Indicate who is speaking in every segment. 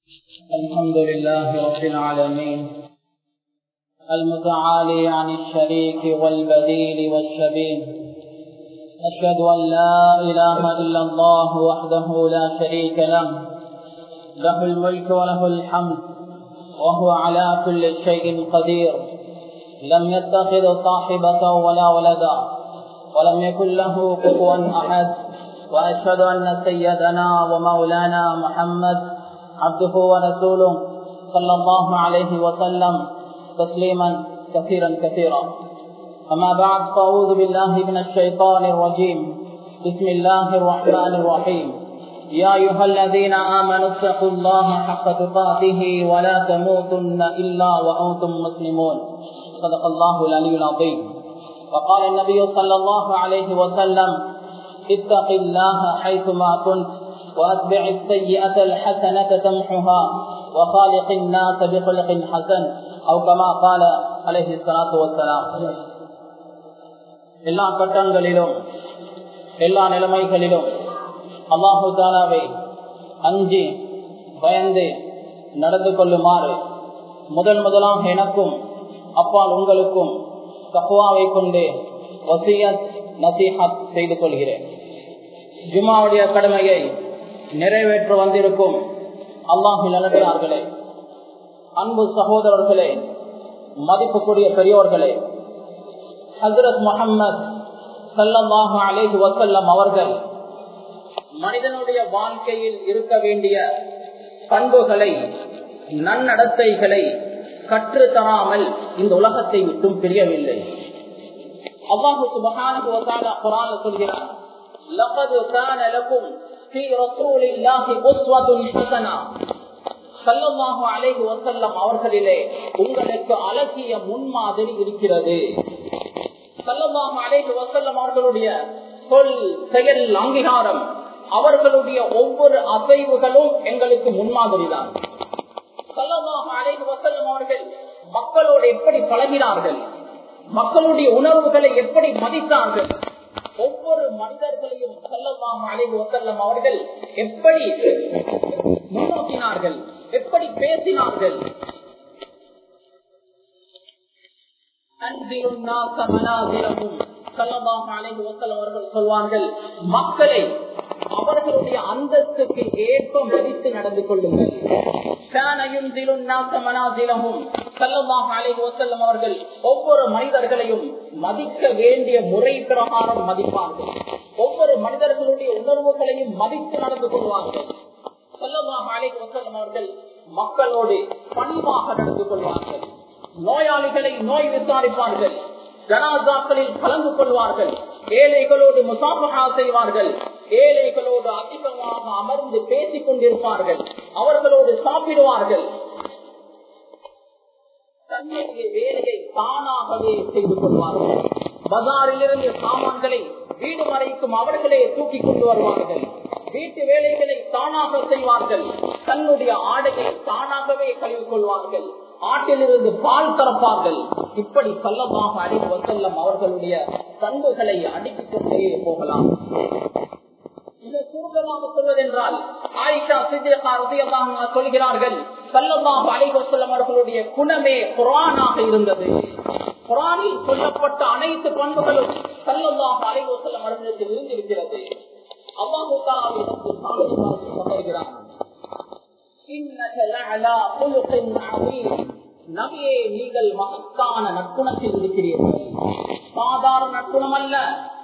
Speaker 1: الحمد لله رب العالمين المتعالي عن الشريك والبديل والشبيه أشهد أن لا إله إلا الله وحده لا شريك له له الملك وله الحمد وهو على كل شيء قدير لم يتخذ صاحبة ولا ولدا ولم يكن له كفوا أحد وأشهد أن سيدنا ومولانا محمد عبده ورسوله صلى الله عليه وسلم تسليما كثيرا كثيرا أما بعد فأعوذ بالله من الشيطان الرجيم بسم الله الرحمن الرحيم يا أيها الذين آمنوا اتقوا الله حق تقاته ولا تموتن إلا وأنتم مسلمون صدق الله العلي العظيم وقال النبي صلى الله عليه وسلم اتق الله حيثما كنت واتبع السيئة الحسنة تمحها وخالق الناس بخلق حسن أو كما قال عليه الصلاة والسلام எல்லா கட்டங்களிலும் எல்லா நிலைமைகளிலும் அல்லாஹு தாலாவை அஞ்சி பயந்து நடந்து கொள்ளுமாறு முதல் முதலாம் எனக்கும் அப்பால் உங்களுக்கும் தக்குவாவை கொண்டு வசியத் நசீஹத் செய்து கொள்கிறேன் ஜுமாவுடைய கடமையை நிறைவேற்ற வந்திருக்கும் அல்லாஹு நல்லடியார்களே அன்பு சகோதரர்களே மதிப்புக்குரிய பெரியோர்களே ஹசரத் முகம்மது சல்லாஹு அலேஹு வசல்லம் அவர்கள் மனிதனுடைய வாழ்க்கையில் இருக்க வேண்டிய பண்புகளை நன்னடத்தைகளை கற்று தராமல் இந்த உலகத்தை விட்டும் பிரியவில்லை அல்லாஹு சுபகான குரான சொல்கிறார் لقد كان لكم في رسول الله أسوة حسنة சல்லல்லாஹு அலைஹி வஸல்லம் அவர்களிலே உங்களுக்கு அழகிய முன்மாதிரி இருக்கிறது சல்லல்லாஹு அலைஹி வஸல்லம் அவர்களுடைய சொல் செயல் அங்கீகாரம் அவர்களுடைய ஒவ்வொரு அசைவுகளும் எங்களுக்கு முன்மாதிரி தான் சல்லல்லாஹு அலைஹி வஸல்லம் அவர்கள் மக்களோடு எப்படி பழகினார்கள் மக்களுடைய உணர்வுகளை எப்படி மதித்தார்கள் ஒவ்வொரு மனிதர்களையும் செல்லலாம் அலைவு செல்லம் அவர்கள் எப்படி முன்னோக்கினார்கள் எப்படி பேசினார்கள் சொல்வார்கள் மக்களை அவர்களுடைய அந்தஸ்துக்கு ஏற்ப மதித்து நடந்து கொள்ளுங்கள் அவர்கள் ஒவ்வொரு மனிதர்களையும் மதிக்க வேண்டிய முறை பிரகாரம் மதிப்பார்கள் ஒவ்வொரு மனிதர்களுடைய உணர்வுகளையும் மதித்து நடந்து கொள்வார்கள் அவர்கள் மக்களோடு பணிவாக நடந்து கொள்வார்கள் நோயாளிகளை நோய் விசாரிப்பார்கள் ஜனாசாக்களில் கலந்து கொள்வார்கள் ஏழைகளோடு முசாபகா செய்வார்கள் ஏழைகளோடு அதிகமாக அமர்ந்து பேசிக் கொண்டிருப்பார்கள் அவர்களோடு சாப்பிடுவார்கள் தன்னுடைய வேலையை தானாகவே செய்து கொள்வார்கள் பஜாரில் இருந்து சாமான்களை வீடு வரைக்கும் அவர்களே தூக்கி கொண்டு வருவார்கள் வீட்டு வேலைகளை தானாக செய்வார்கள் தன்னுடைய ஆடையை தானாகவே கழுவி கொள்வார்கள் ஆட்டிலிருந்து பால் கறப்பார்கள் இப்படி சொல்லமாக அடித்து வசல்லம் அவர்களுடைய பண்புகளை அடுக்கிக் கொண்டே போகலாம் இது சுருக்கமாக சொல்வதென்றால் ஆயிஷா சித்தியகா சொல்கிறார்கள் சல்லமாக அலைவசல்லம் அவர்களுடைய குணமே குரானாக இருந்தது குரானில் சொல்லப்பட்ட அனைத்து பண்புகளும் சல்லமாக அலைவசல்லம் அவர்களுக்கு இருந்திருக்கிறது அல்லாஹு தாலாவை நபியே நீங்கள் மகத்தான நற்குணத்தில் இருக்கிறீர்கள் சாதாரண நற்குணம் அல்ல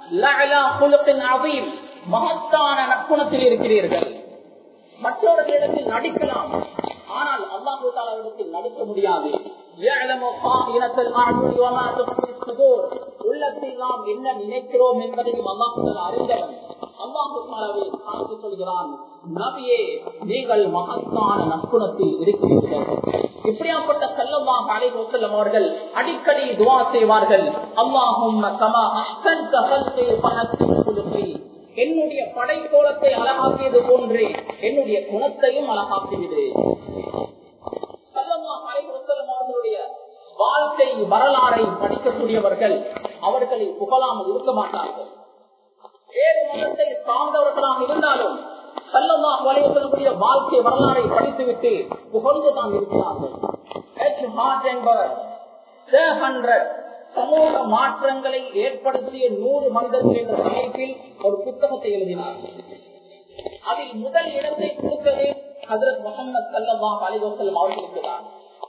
Speaker 1: மகத்தான நற்குணத்தில் இருக்கிறீர்கள் மற்றவர்களிடத்தில் நடிக்கலாம் ஆனால் அல்லாஹு தாலாவிடத்தில் நடிக்க முடியாது உள்ளத்தில் நாம் என்ன நினைக்கிறோம் என்பதையும் அல்லாஹு அறிந்தவன் அல்லாஹு சொல்கிறான் நபியே நீங்கள் மகத்தான நற்குணத்தில் இருக்கிறீர்கள் இப்படியாப்பட்ட செல்லமாக அலைவு செல்லும் அவர்கள் அடிக்கடி துவா செய்வார்கள் அல்லாஹும் என்னுடைய படைக்கோலத்தை அழகாக்கியது போன்று என்னுடைய குணத்தையும் அழகாக்கிவிடு அவர்களுடைய வாழ்க்கை வரலாறை படிக்கக்கூடியவர்கள் அவர்களை புகழாமல் இருக்க மாட்டார்கள் வேறு மதத்தை சார்ந்தவர்களாக இருந்தாலும் சல்லமா வலைவசனுடைய வாழ்க்கை வரலாறை படித்துவிட்டு புகழ்ந்து தான் இருக்கிறார்கள் என்பவர் சமூக மாற்றங்களை ஏற்படுத்திய நூறு மனிதர்கள் என்ற தலைப்பில் ஒரு புத்தகத்தை எழுதினார் அதில் முதல் இடத்தை கொடுத்தது ஹசரத் முகமது சல்லா அலிவசல்லம் அவர்களுக்கு தான்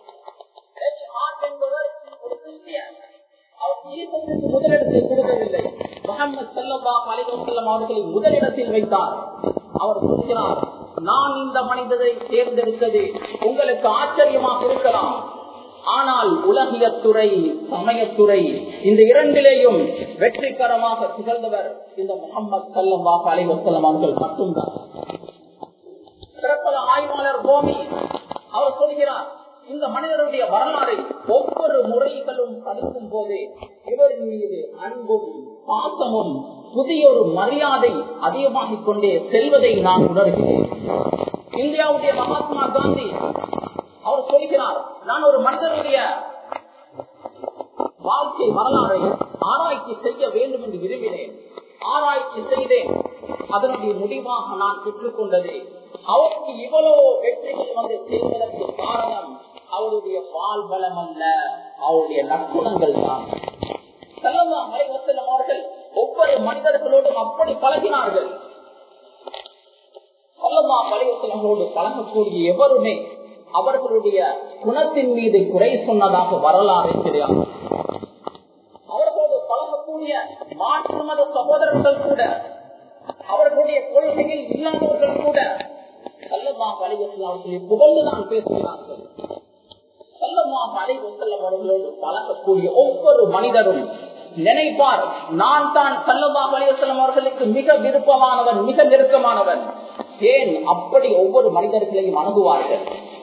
Speaker 1: என்பவர் ஒரு கிறிஸ்டியன் அவர் ஈசத்துக்கு முதலிடத்தை கொடுக்கவில்லை முகமது சல்லா அலிவசல்லம் அவர்களை முதலிடத்தில் வைத்தார் அவர் சொல்கிறார் நான் இந்த மனிதரை தேர்ந்தெடுத்தது உங்களுக்கு ஆச்சரியமாக இருக்கலாம் ஆனால் உலகியத்துறை சமயத்துறை இந்த இரண்டிலேயும் வெற்றிகரமாக திகழ்ந்தவர் இந்த முகமது சல்லாஹ் அலிவசல்லம் அவர்கள் மட்டும்தான் சிறப்பல ஆய்வாளர் கோமி அவர் சொல்கிறார் இந்த மனிதருடைய வரலாறை ஒவ்வொரு முறைகளும் படிக்கும் போது இவரின் மீது அன்பும் பாசமும் புதிய ஒரு மரியாதை அதிகமாகிக் கொண்டே செல்வதை நான் உணர்கிறேன் இந்தியாவுடைய மகாத்மா காந்தி அவர் சொல்கிறார் நான் ஒரு மனிதனுடைய வாழ்க்கை வரலாறை ஆராய்ச்சி செய்ய வேண்டும் என்று விரும்பினேன் ஆராய்ச்சி செய்தேன் அதனுடைய முடிவாக நான் பெற்றுக்கொண்டது அவருக்கு இவ்வளவு வெற்றிகள் வந்து சேர்வதற்கு காரணம் அவருடைய வாழ்வளம் அல்ல அவருடைய நற்குணங்கள் தான் செல்லல்லா மலைவசல்லம் அவர்கள் ஒவ்வொரு மனிதர்களோடும் அப்படி பழகினார்கள் செல்லல்லா மலைவசல்லங்களோடு பழகக்கூடிய எவருமே அவர்களுடைய குணத்தின் மீது குறை சொன்னதாக வரலாறு தெரியாது அவர்களோடு பழகக்கூடிய மாற்று மத சகோதரர்கள் கூட அவர்களுடைய கொள்கையில் இல்லாதவர்கள் கூட சல்லமா அலைவசல்லம் அவர்களை புகழ்ந்து நான் பேசுகிறார்கள் சல்லமா அலைவசல்லம் அவர்களோடு பழகக்கூடிய ஒவ்வொரு மனிதரும் நினைப்பார் நான் தான் சல்லமா அலைவசல்லம் அவர்களுக்கு மிக விருப்பமானவன் மிக நெருக்கமானவன் ஏன் அப்படி ஒவ்வொரு மனிதர்களையும் அணுகுவார்கள்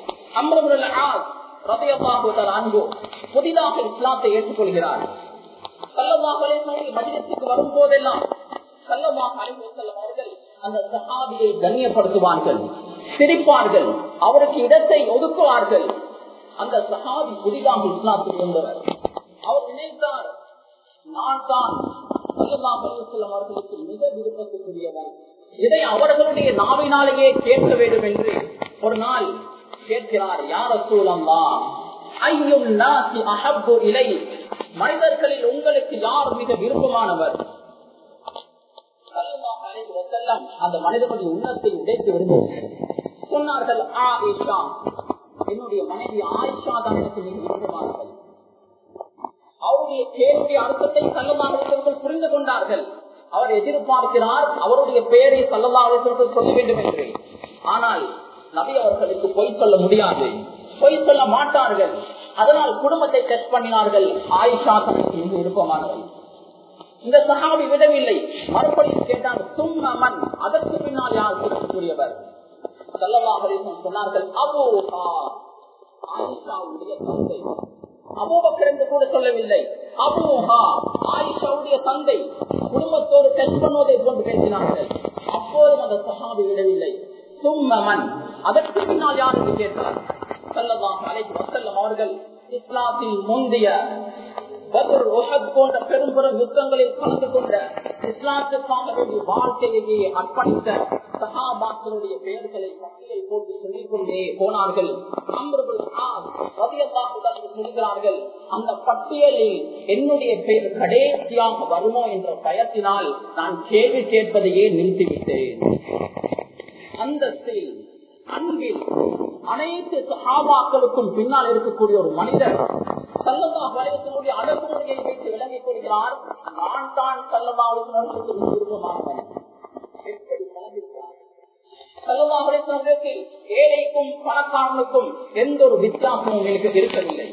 Speaker 1: அன்பு புதிதாக இஸ்லாத்தை ஏற்றுக்கொள்கிறார் மதினத்துக்கு வரும் போதெல்லாம் அவர்கள் அந்த சஹாபியை கண்ணியப்படுத்துவார்கள் சிரிப்பார்கள் அவருக்கு இடத்தை ஒதுக்குவார்கள் அந்த சஹாபி புதிதாக இஸ்லாத்துக்கு வந்தவர் அவர் நினைத்தார் நான் தான் அவர்களுக்கு மிக விருப்பத்துக்குரியவன் இதை அவர்களுடைய நாவினாலேயே கேட்க வேண்டும் என்று ஒரு நாள் கேட்கிறார் யார சூழம்பா ஐயும் நாசி அஹப்பு இலை மனிதர்களில் உங்களுக்கு யார் மிக விருப்பமானவர் அந்த மனிதனுடைய உள்ளத்தை உடைத்து விடுவோம் சொன்னார்கள் ஆயிஷா என்னுடைய மனைவி ஆயிஷா தான் எனக்கு மிக விருப்பமானவள் அவருடைய கேள்விய அர்த்தத்தை சல்லமாக புரிந்து கொண்டார்கள் அவர் எதிர்பார்க்கிறார் அவருடைய பெயரை சல்லமாக சொல்ல வேண்டும் என்று ஆனால் நபி அவர்களுக்கு பொய் சொல்ல முடியாது பொய் சொல்ல மாட்டார்கள் அதனால் குடும்பத்தை டெஸ்ட் பண்ணினார்கள் ஆயிஷா தனக்கு மிக விருப்பமானவள் இந்த சஹாபி விடவில்லை மறுபடியும் கேட்டாங்க சும்மன் அதற்கு பின்னால் யார் கூறியவர் சொன்னார்கள் அபூஹா ஆயிஷாவுடைய தந்தை அபூபக்கர் என்று கூட சொல்லவில்லை அபூஹா ஆயிஷாவுடைய தந்தை குடும்பத்தோடு டெஸ்ட் பண்ணுவதை போன்று பேசினார்கள் அப்போதும் அந்த சஹாபி விடவில்லை சும்மன் அதற்கு பின்னால் யார் என்று கேட்டார் செல்லமாக அழைத்து வசல்லம் அவர்கள் இஸ்லாத்தில் முந்தைய போன்ற பெரும் பெரும் யுத்தங்களில் கலந்து கொண்ட இஸ்லாத்துக்காக வேண்டிய வாழ்க்கையை அர்ப்பணித்த சகாபாக்களுடைய பெயர்களை பட்டியல் போட்டு சொல்லிக் கொண்டே போனார்கள் சொல்கிறார்கள் அந்த பட்டியலில் என்னுடைய பெயர் கடைசியாக வருமோ என்ற பயத்தினால் நான் கேள்வி கேட்பதையே நிறுத்திவிட்டேன் அந்தஸ்தில் அன்பில் அனைத்து சகாபாக்களுக்கும் பின்னால் இருக்கக்கூடிய ஒரு மனிதர் சல்லமா வலயத்தினுடைய அடக்குமுறையை வைத்து விளங்கிக் கொள்கிறார் நான் தான் சல்லமா வலயத்தினருக்கு விருப்பமானவன் எப்படி பழகிருக்கிறார் சல்லமா வலயத்தினருக்கு ஏழைக்கும் பணக்காரனுக்கும் எந்த ஒரு வித்தியாசமும் எனக்கு இருக்கவில்லை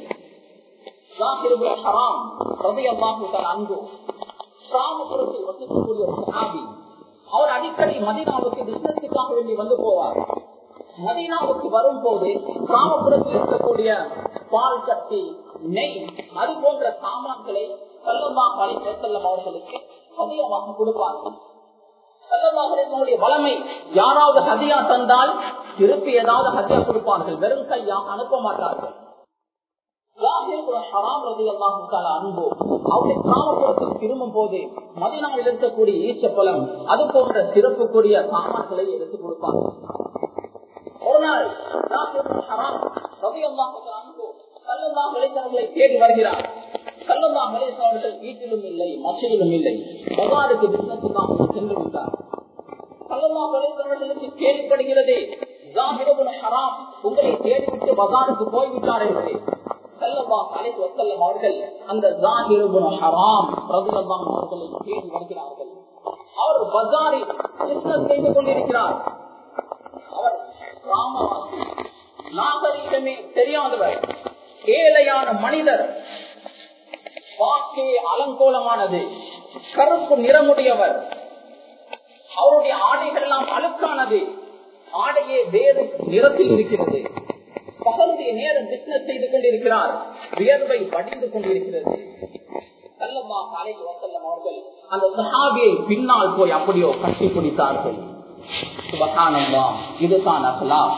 Speaker 1: அன்பு கிராமப்புறத்தில் வசிக்கக்கூடிய ஒரு சனாபி அவர் அடிக்கடி மதினாவுக்கு பிசினஸுக்காக வேண்டி வந்து போவார் மதீனாவுக்கு வரும் போது கிராமப்புறத்தில் இருக்கக்கூடிய பால் சட்டி நெய் அது போன்ற சாமான்களை செல்லமா பழி செல்லம் அவர்களுக்கு அதிகமாக கொடுப்பார்கள் செல்லமாவுடைய வளமை யாராவது ஹதியா தந்தால் திருப்பி ஏதாவது ஹதியா கொடுப்பார்கள் வெறும் கையா அனுப்ப மாட்டார்கள் அன்பு அவருடைய கிராமப்புறத்தில் திரும்பும் போது மதினாவில் இருக்கக்கூடிய ஈச்சப்பழம் அது போன்ற சிறப்புக்குரிய சாமான்களை எடுத்துக் கொடுப்பார் ஒரு நாள் அன்பு தேடி வருகிறார் கல்லல்லா மலேசவர்கள் வீட்டிலும் இல்லை மசையிலும் இல்லை பவாருக்கு பிசினஸுக்காக சென்று விட்டார் கல்லல்லா மலேசவர்களுக்கு கேள்விப்படுகிறது ஹராம் உங்களை தேடிவிட்டு பகாருக்கு போய்விட்டார் என்று அவர்கள் அந்த ஹராம் பிரபுலம் அவர்களை தேடி வருகிறார்கள் அவர் பஜாரில் பிசினஸ் செய்து கொண்டிருக்கிறார் அவர் ராமவாசி நாகரிகமே தெரியாதவர் ஏழையான மனிதர் வாக்கே அலங்கோலமானது கருப்பு நிறமுடையவர் அவருடைய ஆடைகள் எல்லாம் அழுக்கானது ஆடையே வேறு நிறத்தில் இருக்கிறது பகலுடைய நேரம் பிசினஸ் செய்து கொண்டிருக்கிறார் வியர்வை வடிந்து கொண்டிருக்கிறது சல்லம்மா காலைக்கு வசல்லம் அவர்கள் அந்த சஹாபியை பின்னால் போய் அப்படியோ கட்டி பிடித்தார்கள் சுபகானம்மா இதுதான் அசலாம்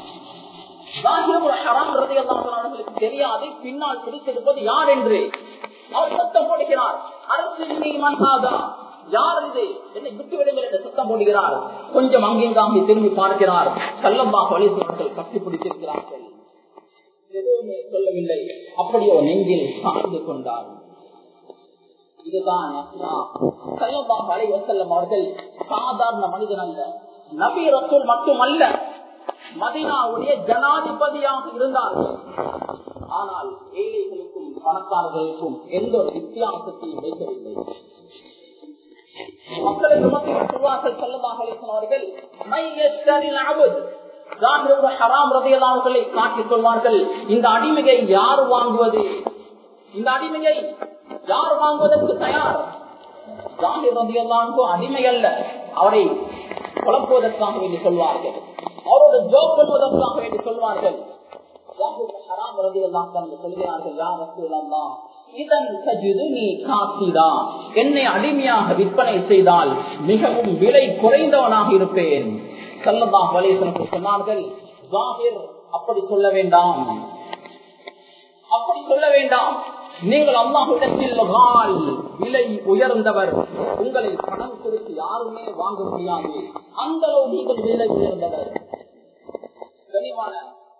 Speaker 1: அவர்களுக்கு தெரியாது பின்னால் பிடித்திருப்பது யார் என்று அவர் சத்தம் போடுகிறார் அரசு மன்சாதா யார் இது என்னை விட்டு விடுங்கள் என்று சத்தம் போடுகிறார் கொஞ்சம் அங்கிங்காங்கி திரும்பி பார்க்கிறார் கல்லம்பா வலிசவர்கள் கட்டி பிடித்திருக்கிறார்கள் எதுவுமே சொல்லவில்லை அப்படியோ நெஞ்சில் சார்ந்து கொண்டார் இதுதான் கல்லம்பா வலை வசல்லம் அவர்கள் சாதாரண மனிதன் அல்ல நபி ரசூல் மட்டுமல்ல மதினாவுடைய ஜனாதிபதியாக இருந்தார்கள் ஆனால் ஏழைகளுக்கும் பணக்காரர்களுக்கும் எந்த ஒரு வித்தியாசத்தையும் வைக்கவில்லை மக்களுக்கு மத்தியில் சொல்வார்கள் செல்லமாக அவர்கள் அவர்களை காட்டி சொல்வார்கள் இந்த அடிமையை யார் வாங்குவது இந்த அடிமையை யார் வாங்குவதற்கு தயார் அடிமை அல்ல அவரை குழப்புவதற்காக வேண்டி சொல்வார்கள் அவரோட ஜோக் பண்ணுவதற்காக வேண்டி சொல்வார்கள் என்னை அடிமையாக விற்பனை செய்தால் மிகவும் விலை குறைந்தவனாக இருப்பேன் சல்லதா வலேசனுக்கு சொன்னார்கள் அப்படி சொல்ல வேண்டாம் அப்படி சொல்ல வேண்டாம் நீங்கள் அல்லாஹிடத்தில் விலை உயர்ந்தவர் உங்களை பணம் கொடுத்து யாருமே வாங்க முடியாது அந்த அளவு நீங்கள் விலை உயர்ந்தவர் கனிமான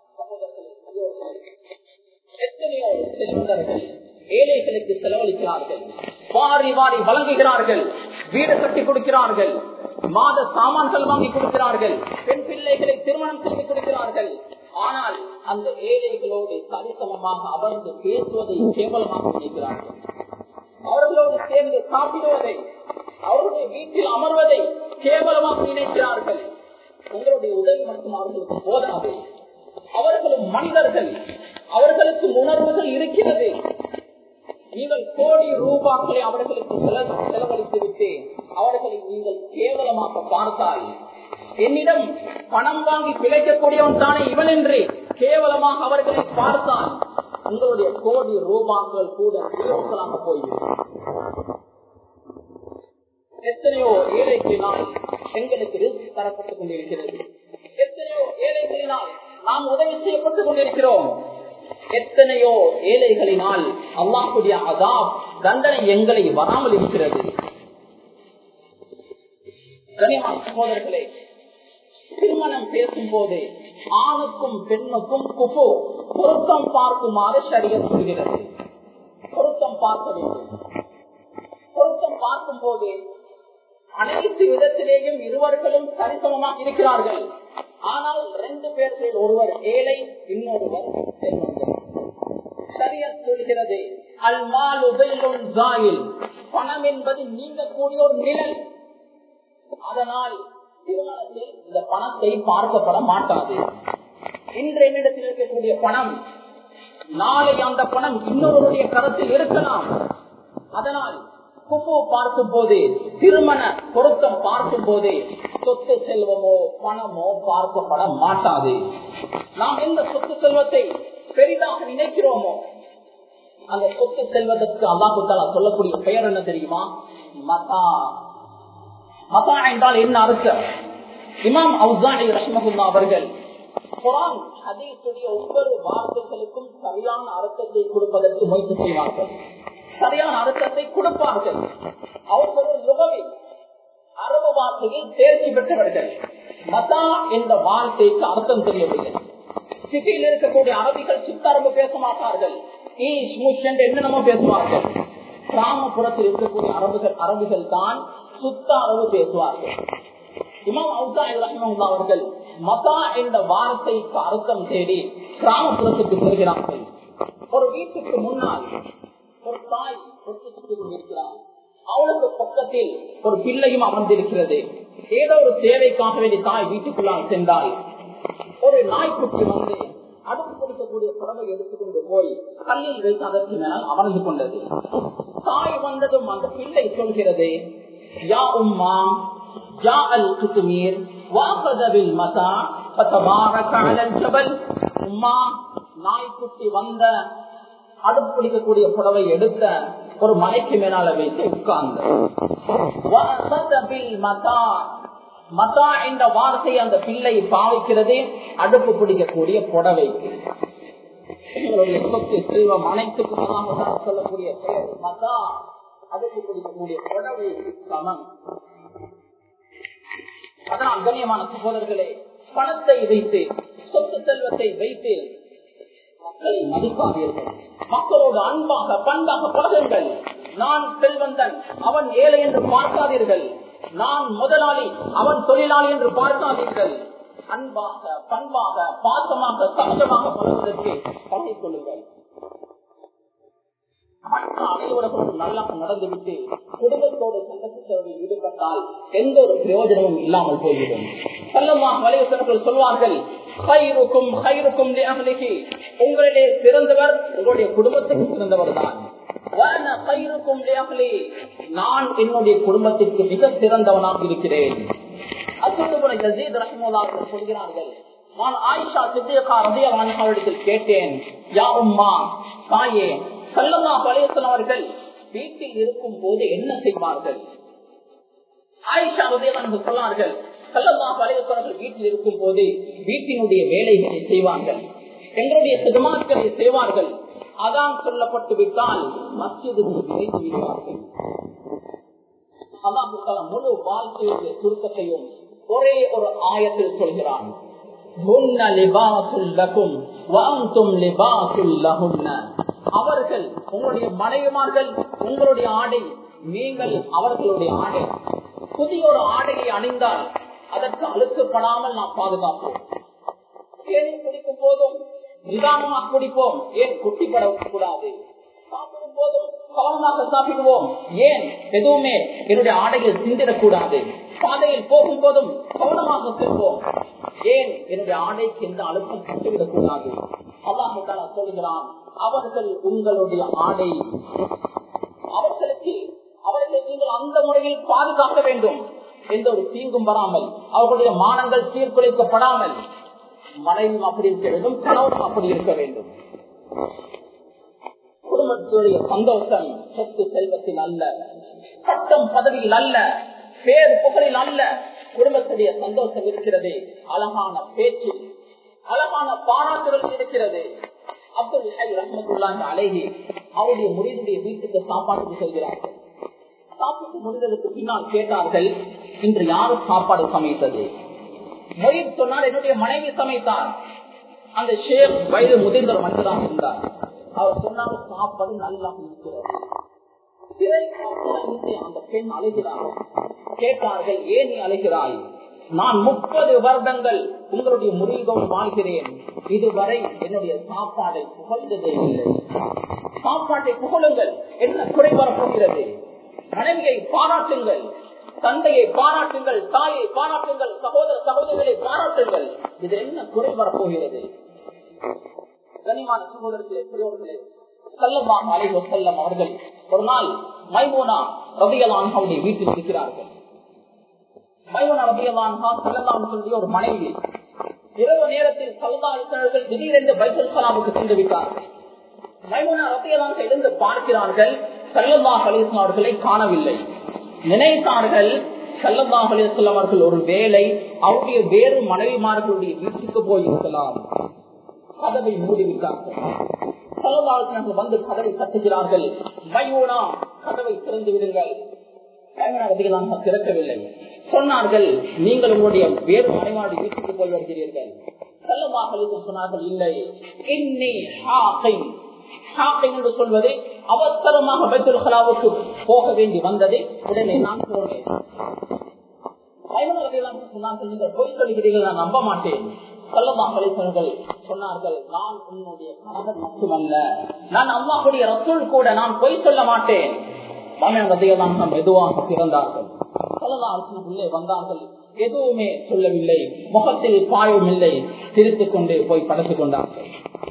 Speaker 1: எத்தனையோ செல்வந்தர்கள் ஏழைகளுக்கு செலவழிக்கிறார்கள் வாரி வாரி வழங்குகிறார்கள் வீடு கட்டி கொடுக்கிறார்கள் மாத சாமான்கள் வாங்கி கொடுக்கிறார்கள் பெண் பிள்ளைகளை திருமணம் செய்து கொடுக்கிறார்கள் ஆனால் அந்த ஏழைகளோடு சரிசமமாக அமர்ந்து பேசுவதை கேவலமாக நினைக்கிறார்கள் அவர்களோடு சேர்ந்து சாப்பிடுவதை அவர்களுடைய வீட்டில் அமர்வதை கேவலமாக நினைக்கிறார்கள் உங்களுடைய உதவி மட்டும் அவர்களுக்கு போதாது அவர்களும் மனிதர்கள் அவர்களுக்கு உணர்வுகள் இருக்கிறது நீங்கள் கோடி ரூபாக்களை அவர்களுக்கு செலவழித்து விட்டு அவர்களை நீங்கள் கேவலமாக பார்த்தால் என்னிடம் பணம் வாங்கி பிழைக்கக்கூடியவன் தானே இவன் என்று கேவலமாக அவர்களை பார்த்தால் உங்களுடைய கோடி ரூபாக்கள் கூட கேவலாக போய்விடும் எத்தனையோ ஏழைகளினால் எங்களுக்கு ரிஸ்க் தரப்பட்டுக் கொண்டிருக்கிறது எத்தனையோ ஏழைகளினால் நாம் உதவி செய்யப்பட்டுக் கொண்டிருக்கிறோம் எத்தனையோ ஏழைகளினால் அல்லாஹுடைய அதாப் தண்டனை எங்களை வராமல் இருக்கிறது கனிமான சகோதரர்களே திருமணம் பேசும் போது ஆணுக்கும் பெண்ணுக்கும் குபு பொருத்தம் பார்க்குமாறு சரியத் சொல்கிறது பொருத்தம் பார்க்க வேண்டும் பொருத்தம் பார்க்கும் போது அனைத்து விதத்திலேயும் இருவர்களும் சரிசமமாக இருக்கிறார்கள் ஆனால் ரெண்டு பேர்களில் ஒருவர் ஏழை இன்னொருவர் செல்வந்தர் சரியத் சொல்கிறது அல் மால் உபயில் பணம் என்பது நீங்கக்கூடிய ஒரு நிழல் அதனால் திருமணத்தில் இந்த பணத்தை பார்க்கப்பட மாட்டாது இன்று என்னிடத்தில் இருக்கக்கூடிய பணம் நாளை அந்த பணம் இன்னொருடைய கருத்தில் இருக்கலாம் அதனால் குப்பு பார்க்கும் போது திருமண பொருத்தம் பார்க்கும் போது சொத்து செல்வமோ பணமோ பார்க்கப்பட மாட்டாது நாம் எந்த சொத்து செல்வத்தை பெரிதாக நினைக்கிறோமோ அந்த சொத்து செல்வதற்கு அல்லாஹுத்தாலா சொல்லக்கூடிய பெயர் என்ன தெரியுமா மதா மதா என்றால் என்ன அர்த்தம் இமாம் அவுசானி ரஷ்மகுல்லா அவர்கள் குரான் ஹதீசுடைய ஒவ்வொரு வார்த்தைகளுக்கும் சரியான அர்த்தத்தை கொடுப்பதற்கு முயற்சி செய்வார்கள் சரியான அர்த்தத்தை கொடுப்பார்கள் அவர்கள் லுகவி அரபு வார்த்தையில் தேர்ச்சி பெற்றவர்கள் மதா என்ற வார்த்தைக்கு அர்த்தம் தெரியவில்லை சிட்டியில் இருக்கக்கூடிய அரபிகள் சித்தரம்பு பேச மாட்டார்கள் ஈஷ் முஷ் என்று என்னென்னமோ பேசுவார்கள் கிராமப்புறத்தில் இருக்கக்கூடிய அரபுகள் அரபிகள் தான் சுத்த அரபு பேசுவார்கள் இமாம் அவுசாய் ரஹ்மஹுல்லா அவர்கள் மதா என்ற வார்த்தைக்கு அர்த்தம் தேடி கிராமப்புறத்துக்கு செல்கிறார்கள் ஒரு வீட்டுக்கு முன்னால் ஒரு தாய் ஒட்டு சுட்டு கொண்டிருக்கிறார் அவளுக்கு பக்கத்தில் ஒரு பிள்ளையும் அமர்ந்திருக்கிறது ஏதோ ஒரு தேவைக்காக வேண்டி தாய் வீட்டுக்குள்ளால் சென்றால் ஒரு நாய்க்குட்டி வந்து அடுப்பு கொடுக்கக்கூடிய புடவை எடுத்துக்கொண்டு போய் கல்லில் வைத்து அதற்கு மேல் அமர்ந்து கொண்டது தாய் வந்ததும் அந்த பிள்ளை சொல்கிறது யா உம்மா ஜா அல் குத்துமீர் வாபதவில் மதா உம்மா நாய்க்குட்டி வந்த அடுப்பு பிடிக்கக்கூடிய புடவை எடுத்த ஒரு மலைக்கு மேலால வைத்து உட்கார்ந்து மதா என்ற வார்த்தை அந்த பிள்ளை பாவிக்கிறது அடுப்பு பிடிக்கக்கூடிய புடவைக்கு எங்களுடைய சொத்து செல்வம் அனைத்துக்கு சொல்லக்கூடிய பெயர் மதா அடுப்பு பிடிக்கக்கூடிய புடவைக்கு சமம் அதனால் கண்ணியமான சகோதரர்களே பணத்தை வைத்து சொத்து செல்வத்தை வைத்து மக்களை மதிக்காதீர்கள் மக்களோடு அன்பாக பண்பாக பழகுங்கள் நான் செல்வந்தன் அவன் ஏழை என்று பார்க்காதீர்கள் நான் முதலாளி அவன் தொழிலாளி என்று பார்க்காதீர்கள் அன்பாக பண்பாக பாசமாக சகஜமாக பழகுவதற்கு பழகிக் கொள்ளுங்கள் அனைவருக்கும் நல்லா நடந்துவிட்டு குடும்பத்தோடு சந்தத்தில் ஈடுபட்டால் எந்த ஒரு பிரயோஜனமும் இல்லாமல் போய்விடும் செல்லமா வலைவசனர்கள் சொல்வார்கள் ஹைருக்கும் ஹைருக்கும் உங்களிலே சிறந்தவர் உங்களுடைய குடும்பத்துக்கு சிறந்தவர் தான் நான் என்னுடைய குடும்பத்திற்கு மிக சிறந்தவனாக இருக்கிறேன் சொல்கிறார்கள் நான் ஆயிஷா சித்தியக்கா ரதியத்தில் கேட்டேன் யா உம்மா தாயே சல்லமா பழையசன் அவர்கள் வீட்டில் இருக்கும் போது என்ன செய்வார்கள் ஆயிஷா உதயவன் சொன்னார்கள் சல்லமா பழையசனர்கள் வீட்டில் இருக்கும் போது வீட்டினுடைய வேலைகளை செய்வார்கள் எங்களுடைய சிதமாக்களை செய்வார்கள் அதான் சொல்லப்பட்டு விட்டால் மசிதுக்கு விரைந்து விடுவார்கள் முழு வாழ்க்கையுடைய சுருக்கத்தையும் ஒரே ஒரு ஆயத்தில் சொல்கிறான் அவர்கள் உங்களுடைய மனைவிமார்கள் உங்களுடைய ஆடை நீங்கள் அவர்களுடைய ஆடை புதிய ஒரு ஆடையை அணிந்தால் அதற்கு அழுக்கப்படாமல் நாம் பாதுகாப்போம் தேநீர் குடிக்கும் போதும் நிதானமாக குடிப்போம் ஏன் குட்டிப்படக்கூடாது சாப்பிடும் போதும் கவனமாக சாப்பிடுவோம் ஏன் எதுவுமே என்னுடைய ஆடையில் சிந்திடக்கூடாது பாதையில் போகும் போதும் கவனமாக செல்வோம் ஏன் என்னுடைய ஆடைக்கு எந்த அழுத்தம் கட்டுவிடக் கூடாது அல்லாஹால சொல்கிறான் அவர்கள் உங்களுடைய ஆடை அவர்களுக்கு அவர்களை நீங்கள் அந்த முறையில் பாதுகாக்க வேண்டும் எந்த ஒரு தீங்கும் வராமல் அவர்களுடைய மானங்கள் சீர்குலைக்கப்படாமல் மனைவும் அப்படி இருக்க வேண்டும் கணவனும் அப்படி இருக்க வேண்டும் குடும்பத்துடைய சந்தோஷம் சொத்து செல்வத்தில் அல்ல சட்டம் பதவியில் அல்ல பேர் புகழில் அல்ல குடும்பத்துடைய சந்தோஷம் இருக்கிறது அழகான பேச்சில் அழகான பாராட்டுகள் இருக்கிறது அப்துல் ரஹமத்துல்லாங்க அழகி அவருடைய முடிவுடைய வீட்டுக்கு சாப்பாட்டுக்கு செல்கிறார்கள் சாப்பிட்டு முடிந்ததுக்கு பின்னால் கேட்டார்கள் இன்று யாரும் சாப்பாடு சமைத்தது மொழி சொன்னால் என்னுடைய மனைவி சமைத்தார் அந்த ஷேக் வயது முதிர்ந்த ஒரு மனிதராக இருந்தார் அவர் சொன்னாங்க சாப்பாடு நல்லா இருக்கிறது அந்த பெண் அழைகிறார் கேட்டார்கள் ஏன் நீ அழைகிறாய் நான் முப்பது வருடங்கள் உங்களுடைய முறிகோடு வாழ்கிறேன் இதுவரை என்னுடைய சாப்பாடை புகழ்ந்ததே இல்லை சாப்பாட்டை புகழுங்கள் என்ன குறை வரப்போகிறது மனைவியை பாராட்டுங்கள் தந்தையை பாராட்டுங்கள் தாயை பாராட்டுங்கள் சகோதர சகோதரிகளை பாராட்டுங்கள் இது என்ன குறை வரப்போகிறது கனிமான சகோதரர்களே பெரியோர்களே செல்லமாக அலைவ செல்லம் அவர்கள் ஒரு நாள் மைமோனா ரவியலான்ஹாவுடைய வீட்டில் இருக்கிறார்கள் மைமோனா ரவியலான்ஹா செல்லலாம் சொல்லிய ஒரு மனைவி இரவு நேரத்தில் சல்லாளித்தவர்கள் திடீரென்று பைசல் சலாமுக்கு சென்று விட்டார்கள் மைமோனா ரவியலான் எழுந்து பார்க்கிறார்கள் சல்லல்லா அலிஸ்லாம் அவர்களை காணவில்லை நினைத்தார்கள் சல்லல்லா அலிஸ்லாம் அவர்கள் ஒரு வேலை அவருடைய வேறு மனைவிமார்களுடைய வீட்டுக்கு போயிருக்கலாம் கதவை மூடிவிட்டார்கள் பலவாழ்த்தினர்கள் வந்து கதவை தட்டுகிறார்கள் மையோனா கதவை திறந்து விடுங்கள் மையோனா திறக்கவில்லை சொன்னார்கள் நீங்கள் உங்களுடைய வேறு மனைவாடி வீட்டுக்கு போய் வருகிறீர்கள் செல்லமாக சொன்னார்கள் இல்லை இன்னி என்று சொல்வது அவசரமாக பெற்றுலாவுக்கு போக வேண்டி வந்தது உடனே நான் போனேன் சொன்னார்கள் நீங்கள் பொய் சொல்கிறீர்கள் நான் நம்ப மாட்டேன் சொல்லமாக்கள் சொன்னார்கள் நான் உன்னுடைய கணவன் மட்டுமல்ல நான் அம்மாவுடைய ரசூல் கூட நான் பொய் சொல்ல மாட்டேன் மெதுவாக பிறந்தார்கள் உள்ளே வந்தார்கள் எதுவுமே சொல்லவில்லை முகத்தில் பாயம் இல்லை சிரித்துக் கொண்டு போய் படைத்துக் கொண்டார்கள்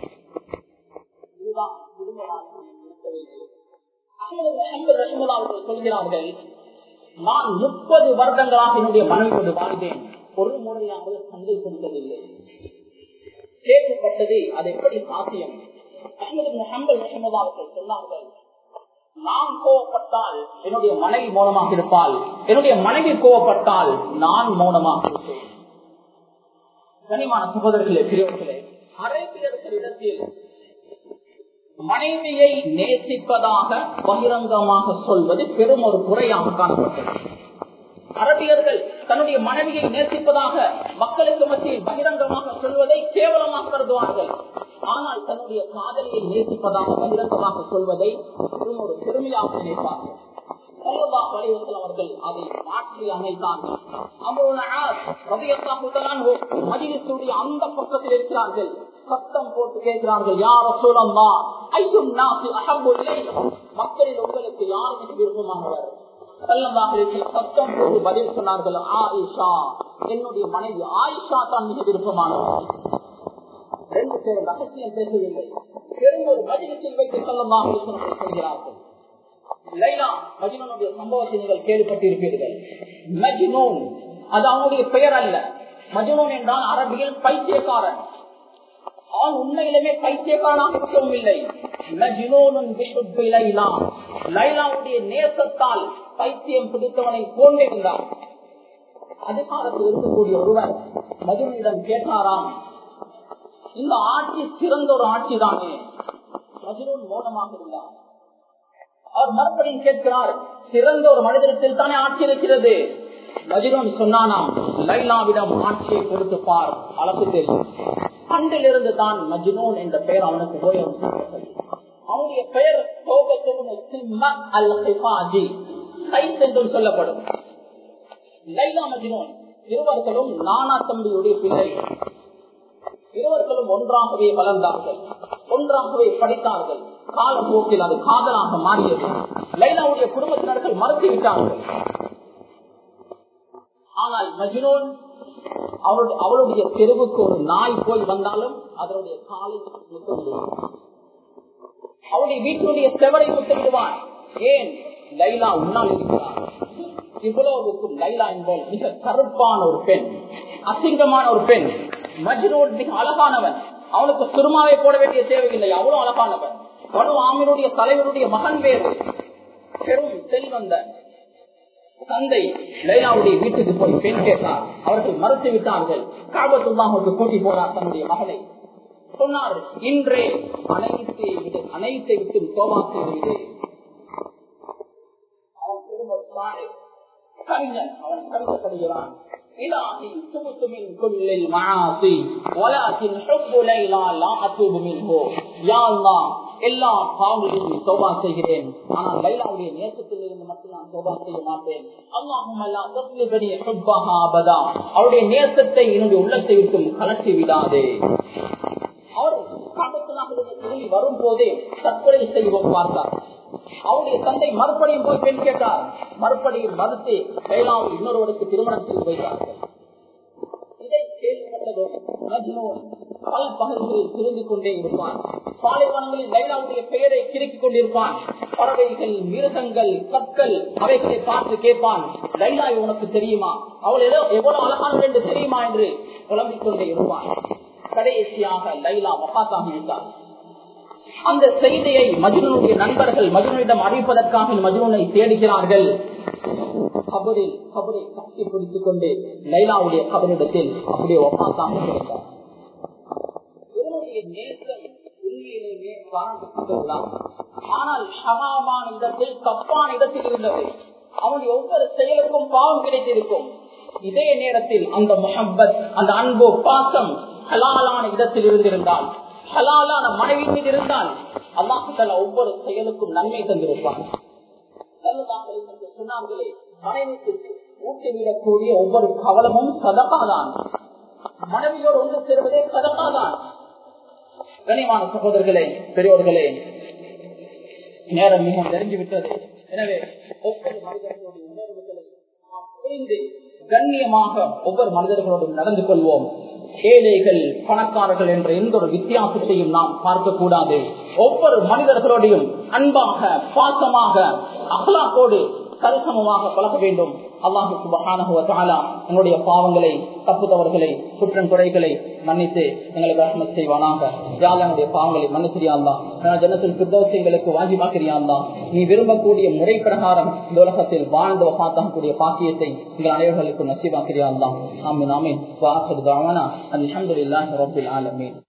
Speaker 1: சொல்கிறார்கள் நான் முப்பது வருடங்களாக என்னுடைய மனைவியோடு வாழ்ந்தேன் ஒரு முறையாவது சந்தை கொடுத்ததில்லை கேட்கப்பட்டது அது எப்படி சாத்தியம் அவர்கள் சொன்னார்கள் நான் கோவப்பட்டால் என்னுடைய மனைவி மௌனமாக இருப்பாள் என்னுடைய மனைவி கோவப்பட்டால் நான் மௌனமாக இருப்பேன் கனிமான சகோதரர்களே பிரிவுகளே அரேபியர்களிடத்தில் மனைவியை நேசிப்பதாக பகிரங்கமாக சொல்வது பெரும் ஒரு குறையாக காணப்பட்டது அரபியர்கள் தன்னுடைய மனைவியை நேசிப்பதாக மக்களுக்கு மத்தியில் பகிரங்கமாக சொல்வதை கேவலமாக கருதுவார்கள் ஆனால் தன்னுடைய காதலியை நேசிப்பதாக பகிரங்கமாக சொல்வதை பெரும் ஒரு பெருமையாக நினைப்பார்கள் அவர்கள் அதை மாற்றி அமைத்தார்கள் அந்த பக்கத்தில் இருக்கிறார்கள் சத்தம் போட்டு கேட்கிறார்கள் யார சூழல்லா ஐயும் நாசி அகம்பு மக்களில் உங்களுக்கு யார் மிக விருப்பமானவர் சத்தம் போட்டு பதில் சொன்னார்கள் ஆயிஷா என்னுடைய மனைவி ஆயிஷா தான் மிக விருப்பமானவர் ரெண்டு பேர் ரகசியம் பேசவில்லை பெரும் ஒரு மஜிலத்தில் வைத்து சொல்லமாக சொல்கிறார்கள் லைலா மஜ்னூனுடைய சம்பவத்தை நீங்கள் கேள்விப்பட்டிருப்பீர்கள் மஜ்னூன் அது அவனுடைய பெயர் அல்ல மஜ்னூன் என்றால் அரபியில் பைத்தியக்காரன் அவன் உண்மையிலுமே பைத்தியக்காரனாக இருக்கவும் இல்லை லைலாவுடைய நேசத்தால் பைத்தியம் பிடித்தவனை போன்றிருந்தார் அதிகாரத்தில் இருக்கக்கூடிய ஒருவர் மதுனிடம் கேட்டாராம் இந்த ஆட்சி சிறந்த ஒரு ஆட்சி தானே மதுரூன் மௌனமாக இருந்தார் அவர் மறுபடியும் கேட்கிறார் சிறந்த ஒரு மனிதத்தில் தானே ஆட்சி இருக்கிறது மஜிரோன் சொன்னானாம் லைலாவிடம் ஆட்சியை கொடுத்து பார் அளவு தெரியும் அன்றிலிருந்து தான் மஜ்னூன் என்ற பெயர் அவனுக்கு உபயோகம் செய்யப்பட்டது அவனுடைய பெயர் என்று சொல்லப்படும் லைலா மஜ்னூன் இருவர்களும் நானா தம்பியுடைய பிள்ளை இருவர்களும் ஒன்றாகவே வளர்ந்தார்கள் ஒன்றாகவே படித்தார்கள் காலப்போக்கில் அது காதலாக மாறியது லைலாவுடைய குடும்பத்தினர்கள் மறுத்துவிட்டார்கள் ஆனால் மஜ்னூன் அவளுடைய தெருவுக்கு ஒரு நாய் போய் வந்தாலும் அதனுடைய காலை முத்தமிடுவான் அவளுடைய வீட்டினுடைய செவரை முத்தமிடுவான் ஏன் லைலா உன்னால் இருக்கிறார் இவ்வளவுக்கும் லைலா என்பவள் மிக கருப்பான ஒரு பெண் அசிங்கமான ஒரு பெண் மஜ்னூன் மிக அழகானவன் அவனுக்கு சுருமாவை போட வேண்டிய தேவையில்லை அவ்வளவு அழகானவன் வனு ஆமினுடைய தலைவருடைய மகன் வேறு பெரும் செல்வந்த தந்தை லைலாவுடைய வீட்டுக்கு போய் பெண் கேட்டார் அவர்கள் மறுத்து விட்டார்கள் காபத்துல்லாஹுக்கு கூட்டி போனார் தன்னுடைய மகனை சொன்னார் இன்றே அனைத்தை விட்டு அனைத்தை விட்டு தோமா செய்து அவன் பெரும் ஒரு சாலை கவிஞன் அவன் கவிதைப்படுகிறான் إلهي تبت من كل المعاصي ولكن حب ليلى لا أتوب منه يا الله எல்லா பாவங்களையும் சோபா செய்கிறேன் ஆனால் லைலாவுடைய நேசத்தில் இருந்து மட்டும் நான் சோபா செய்ய மாட்டேன் அல்லாஹும் அவருடைய நேசத்தை என்னுடைய உள்ளத்தை விட்டும் கலட்டி விடாதே அவர் திரும்பி வரும் போதே தற்கொலை செய்வோம் பார்த்தார் அவருடைய தந்தை மறுபடியும் போய் பெண் கேட்டார் மறுபடியும் மறுத்து லைலாவை இன்னொருவருக்கு திருமணம் செய்து வைத்தார்கள் இதை கேள்விப்பட்டதும் பல பகுதிகளில் திருந்திக் கொண்டே இருப்பான் பாலைவனங்களில் லைலாவுடைய பெயரை கிறுக்கிக் கொண்டிருப்பான் பறவைகள் மிருகங்கள் கற்கள் அவைகளை பார்த்து கேட்பான் லைலா உனக்கு தெரியுமா அவள் ஏதோ எவ்வளவு அழகானது என்று தெரியுமா என்று புலம்பிக் கொண்டே இருப்பான் கடைசியாக லைலா மகாத்தாக இருந்தார் அந்த செய்தியை மஜ்னூனுடைய நண்பர்கள் மஜ்னூனிடம் அறிவிப்பதற்காக மஜ்னூனை தேடுகிறார்கள் கபரில் கபரை கட்டி பிடித்துக் கொண்டு லைலாவுடைய கபரிடத்தில் அப்படியே ஒப்பாத்தாக இருந்தார் அவனுடைய நேசம் உண்மையிலேயே பாராட்டப்பட்டுள்ளான் ஆனால் ஹமாமான இடத்தில் தப்பான இடத்தில் இருந்தது அவனுடைய ஒவ்வொரு செயலுக்கும் பாவம் கிடைத்திருக்கும் இதே நேரத்தில் அந்த முகப்பத் அந்த அன்பு பாசம் ஹலாலான இடத்தில் இருந்திருந்தால் ஹலாலான மனைவி மீது இருந்தால் அல்லாஹால ஒவ்வொரு செயலுக்கும் நன்மை தந்திருப்பான் சொன்னாங்களே மனைவிக்கு ஊட்டிவிடக்கூடிய ஒவ்வொரு கவலமும் சதகாதான் மனைவியோடு ஒன்று சேர்வதே சதகாதான் கனிமான சகோதரர்களே பெரியோர்களே நேரம் மிகவும் நெருங்கி விட்டது எனவே ஒவ்வொரு மனிதர்களுடைய உணர்வுகளை நாம் புரிந்து கண்ணியமாக ஒவ்வொரு மனிதர்களோடும் நடந்து கொள்வோம் ஏழைகள் பணக்காரர்கள் என்ற எந்த ஒரு வித்தியாசத்தையும் நாம் பார்க்க கூடாது ஒவ்வொரு மனிதர்களோடையும் அன்பாக பாசமாக அகலாக்கோடு சரிசமமாக பழக வேண்டும் அல்லாஹு சுபகான எங்களுடைய பாவங்களை தப்பு தவறுகளை குற்றம் குறைகளை மன்னித்து எங்களுக்கு ரஹ்மத் செய்வானாக யாருடைய பாவங்களை மன்னிச்சிரியாந்தா ஜனத்தில் பிரதோஷங்களுக்கு வாஜிபாக்கிறியாந்தா நீ விரும்பக்கூடிய முறை பிரகாரம் இந்த உலகத்தில் வாழ்ந்து பார்த்தாக்கூடிய பாக்கியத்தை எங்கள் அனைவர்களுக்கு நசீபாக்கிறியாந்தா ஆமீன் ஆமீன் வாசல் தாவானா அல்ஹம்துலில்லாஹி ரப்பில் ஆலமீன்